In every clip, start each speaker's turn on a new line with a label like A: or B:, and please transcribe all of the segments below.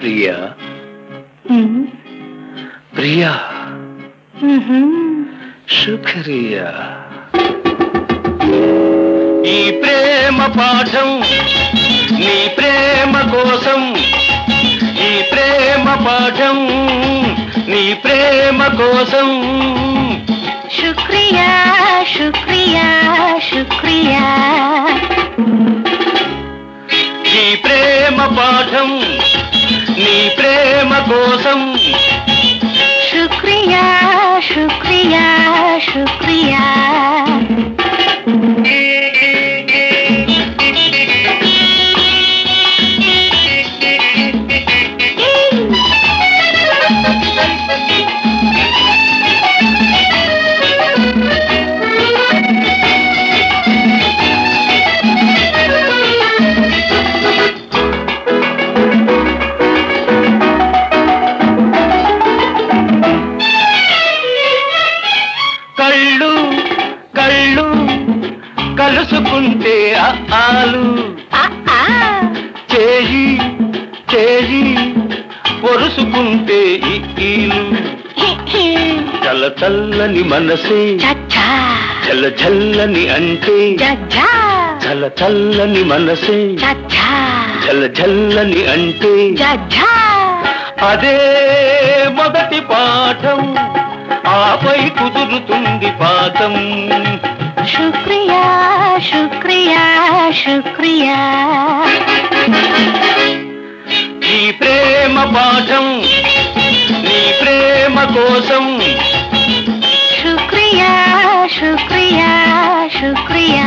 A: ప్రియా
B: హ్మ్.
A: ప్రియా
B: మ్హూ.
A: శుక్రియా ఈ ప్రేమ పాఠం నీ ప్రేమ కోసం ఈ ప్రేమ పాఠం నీ ప్రేమ కోసం
B: శుక్రియా శుక్రియా శుక్రియా
A: ఈ ప్రేమ పాఠం నీ ప్రేమ కోసం
B: శుక్రియా శుక్రియా శుక్రియా
A: కళ్ళు కళ్ళు కలుసుకుంటే ఆ ఆలు
B: ఆ, ఆ.
A: చేయి చేయి పొరుసుకుంటే ఈ ఈలు
B: హి, హి.
A: చల్ల చల్లని మనసే
B: చచ్చా
A: చల్ల చల్లని అంటే
B: జజ్జా
A: చల్ల చల్లని మనసే
B: చచ్చా
A: చల్ల చల్లని అంటే
B: జజ్జా
A: అదే మొదటి పాఠం ఆపై కుదురుతుంది పాఠం
B: శుక్రియా శుక్రియా శుక్రియా
A: ఈ ప్రేమ పాఠం నీ ప్రేమ కోసం
B: శుక్రియా శుక్రియా శుక్రియా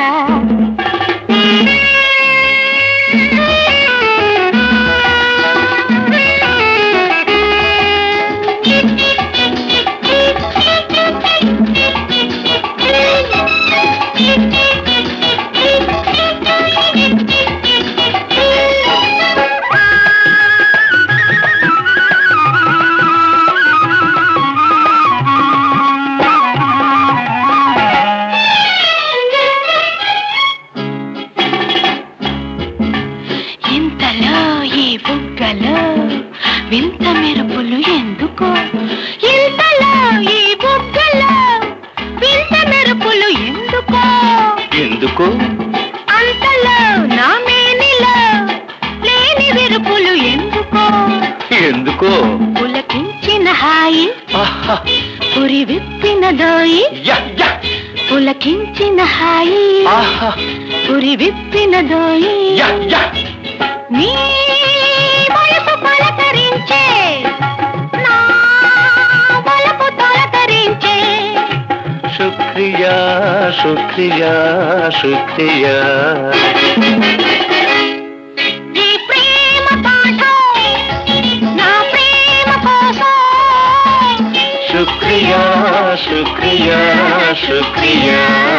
B: ఇంతలో ఈ బుగ్గలో వింత మెరుపులు ఎందుకో ఇంతలో ఈ బుగ్గలో వింత మెరుపులు ఎందుకో
A: ఎందుకు
B: అంతలో నా మేనిలో లేని వెరుపులు ఎందుకో
A: ఎందుకో
B: పులకించిన హాయి
A: ఆహా,
B: పురి విప్పిన దోయి
A: యా, యా,
B: పులకించిన హాయి
A: ఆహా,
B: పురి విప్పిన దోయి
A: యా, యా.
B: నీ వయసు పలకరించే నా వలపు తొలకరించే
A: శుక్రియా శుక్రియా శుక్రియా
B: ఈ ప్రేమ పాఠం నా ప్రేమ కోసం
A: శుక్రియా శుక్రియా శుక్రియా